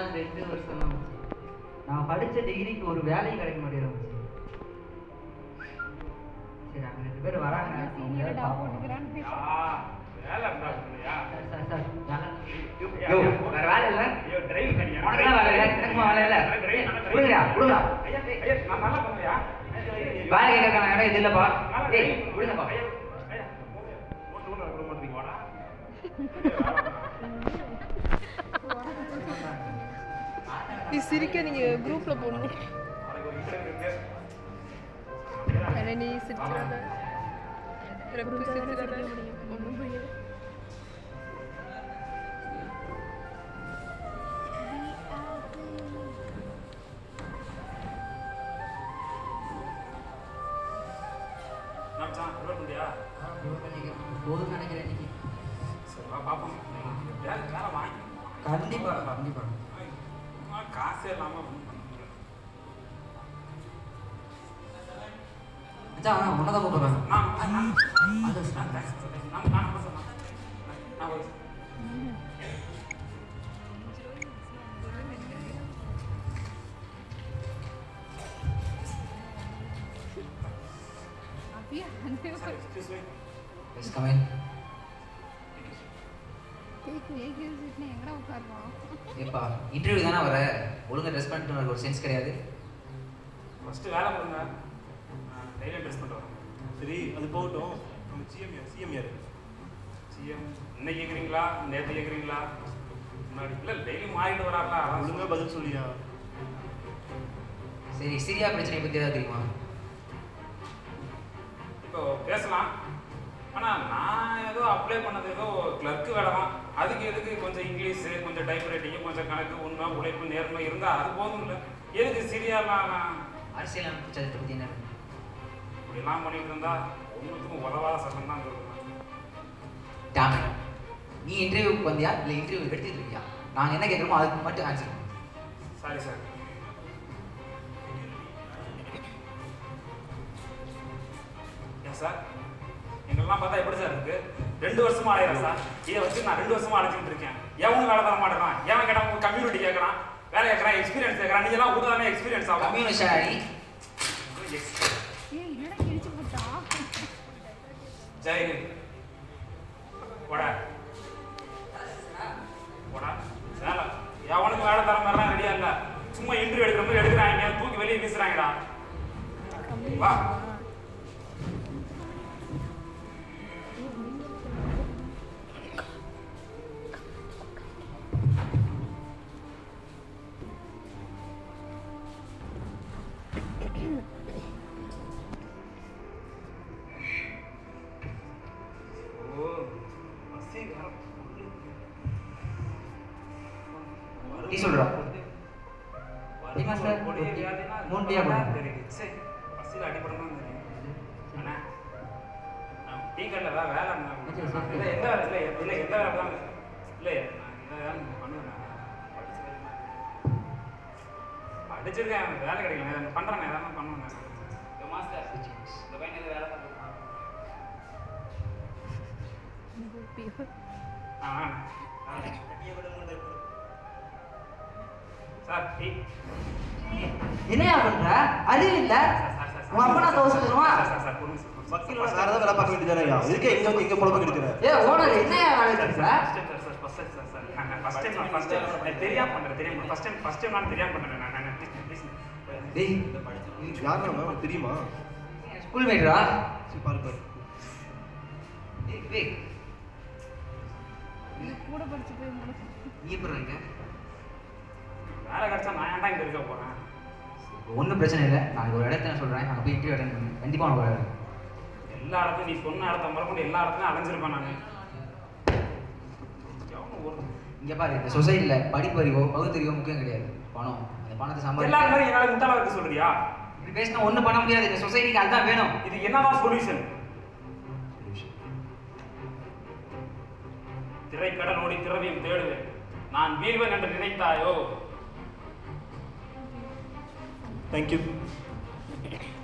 நாள் ரெண்டு வருஷம் தான் மச்சி. நான் படிச்ச டிகிரிக்கு ஒரு வேலையும் கிடைக்க மாட்டேங்குது மச்சி. சரி அங்க ரெண்டு பேர் வராங்க சீனியர் டா போட்டுக்கிறான்னு வேலை இருந்தா சொல்லுயா சார், சார், சார், வேலை. யோ, வேற வேலை இல்ல? ஐயோ டிரைவ் கடியா உனக்குலாம் வேலை இல்ல, எனக்குமா வேலை இல்ல? கொடுங்கயா, கொடுங்க. ஐயா ஐயா நான் நல்லா பண்ணுறியா வேலை கேட்கறதுக்கான இடம் இது இல்லப்பா. ஏய், விடுங்கப்பா. ஐயா ஐயா ஓட்டு ஓட்டு விட மாட்டீங்க வாடா நீ சிரிக்க நீங்க குரூப்ல போடணும் நாளைக்கு ஒரு இன்டர்வியூ இருக்கு ஏன்னா நீ சிரிச்சிடாத ரெப்பு சிரிச்சிடாத ஒன்றும் புரியாது நான் சான் விட முடியா போதும்னு நினைக்கிறேன் இன்னைக்கு. சரி வா பாப்போம் வேலை வேலை வாங்கி கண்டிப்பா கண்டிப்பா சும்மா காசே இல்லாம ஒண்ணும் பண்ண முடியாது. மச்சான் அவன் உன்னதான் கூப்பிடுறான் நான் நான் நான் அது நான் தேங்க்ஸ் சொல்றேன். நான் நான் பேச மாட்டேன். நான் ஒரு அப்படியே sorry, excuse me. Yes coming கேக்கு ஏகே சீட்னு எங்கடா உட்காருவோம் ஏப்பா இன்டர்வியூ தானே வர ஒழுங்கா ட்ரெஸ் பண்ணிட்டு உனக்கு ஒரு சென்ஸ் கிடையாது First வேலை கொடுங்க. நான் daily dress பண்ணிட்டு வரேன். சரி அது போகட்டும் நம்ம சிஎம் யார் சிஎம் யார் CM, இன்னைக்கு கேக்குறீங்களா நேத்து கேக்குறீங்களா முன்னாடி இல்ல டெய்லி மாறிட்டு வராங்களா அதான் ஒழுங்கா பதில் சொல்லியா சரி சிரியா பிரச்சனை பத்தி ஏதாவது தெரியுமா இப்போ பேசலாம் ஆனா நான் ஏதோ அப்ளை பண்ணது ஏதோ கிளர்க்கு வேலை தான் அதுக்கு எதுக்கு கொஞ்சம் இங்கிலீஷ் கொஞ்சம் டைப் ரைட்டிங் கொஞ்சம் கணக்கு உண்மை உழைப்பு நேர்மை இருந்தா அது போதும் இல்லை எதுக்கு சிரியாலாம் அரசியல் அமைப்பு சட்டத்தை பத்தி என்ன இப்படிலாம் பண்ணிட்டு இருந்தா ஒன்றுத்துக்கும் உதவாத சட்டம் தான் சொல்லுவேன் டாமே நீ இன்டர்வியூக்கு வந்தியா இல்லை இன்டர்வியூ எடுத்துட்டு இருக்கியா நாங்கள் என்ன கேட்குறோமோ அதுக்கு மட்டும் ஆன்சர் சாரி சார் ஏன் சார் எங்கெல்லாம் பார்த்தா எப்படி சார் இருக்கு ரெண்டு வருஷமா அலையிறேன் சார் இதை வச்சு நான் ரெண்டு வருஷமா அழைச்சிட்டு இருக்கேன் எவனும் வேலை தர மாட்டேறான் எவன் கேட்டா உங்க கம்யூனிட்டி கேட்கறான் வேலை கேட்கறான் எக்ஸ்பீரியன்ஸ் கேட்கறான் நீங்க எல்லாம் ஊதானே எக்ஸ்பீரியன்ஸ் ஆகும் கம்யூனிஸ்டா நீ ஏய் என்னடா கிழிச்சு போட்டா ஜெயஹிந்த் போடா போடா சேலம் எவனுக்கு வேலை தர மாதிரிலாம் ரெடியா இல்ல சும்மா இன்டர்வியூ எடுக்கிற மாதிரி எடுக்கிறாங்க தூக்கி வெளியே வீசுறாங்கடா வா ஓ வசீகரம் நீ சொல்றா டீ மாஸ்டர், கொடிய ஒரு டீ. வியாதினா மூணு டீயா போடு. தெரியுது. சரி, பஸ்ஸில் அடிபடணும்னு தெரியும். அண்ணா, நான் டீ கடையில் ஏதாவது வேலை இருந்தா சரி, சரி. இல்லை, எந்த வேலை இல்லை இல்லை எந்த வேலை தான் இல்லை நான் இந்த வேலை பண்ணுவேன் நான். படிச்சிருக்கேன் வேலை கிடைக்கல நான் பண்ணுறேன் ஏதாவது பண்ணுவேன் நான். இந்த மாஸ்டர் இந்த பையன் எது வேலை பண்ணுறான் ஆ ஆ. சார் டீ என்னையா பண்ற அறிவு இல்ல உன் அப்பா நான் தோசை தருவா வக்கீலோட வேற ஏதாவது வேலை பார்க்க வேண்டியதானே இதுக்கு எங்க வந்து எங்க பொழப்ப கெடுக்கிற ஏ ஓனர் என்னையா வேலை பண்ற டேய் யார் உனக்கு தெரியுமா ஸ்கூல் மேட்ரா சரி பாரு பாரு டேய் விவேக் இது கூட படிச்சு போய் முடிச்சு நீ எப்படி இருக்க வேலை கிடைச்சா நான் ஏன்டா இங்க இருக்க போறேன் ஒன்றும் பிரச்சனை இல்லை நான் ஒரு இடத்த நான் சொல்கிறேன் அங்கே போய் இன்டர்வியூ அட்டன் பண்ணு கண்டிப்பாக உனக்கு வராது எல்லா இடத்துலையும் நீ சொன்ன இடத்த முதற்கொண்டு எல்லா இடத்துலையும் அலைஞ்சிருப்பேன் நான் எவனும் ஒரு இங்கே பாரு இந்த சொசைட்டியில் படிப்பறிவோ பகுத்தறிவோ முக்கியம் கிடையாது பணம் அந்த பணத்தை எல்லா சம்பாதிக்க மாதிரி என்னால முட்டாளா இருக்க சொல்றியா இப்படி பேசினா ஒன்றும் பண்ண முடியாது இந்த சொசைட்டிக்கு அதுதான் வேணும் இது என்னவா சொல்யூஷன் திரைக்கடல் ஓடி திரவியம் தேடுவேன் நான் வீழ்வேன் என்று நினைத்தாயோ தேங்க்யூ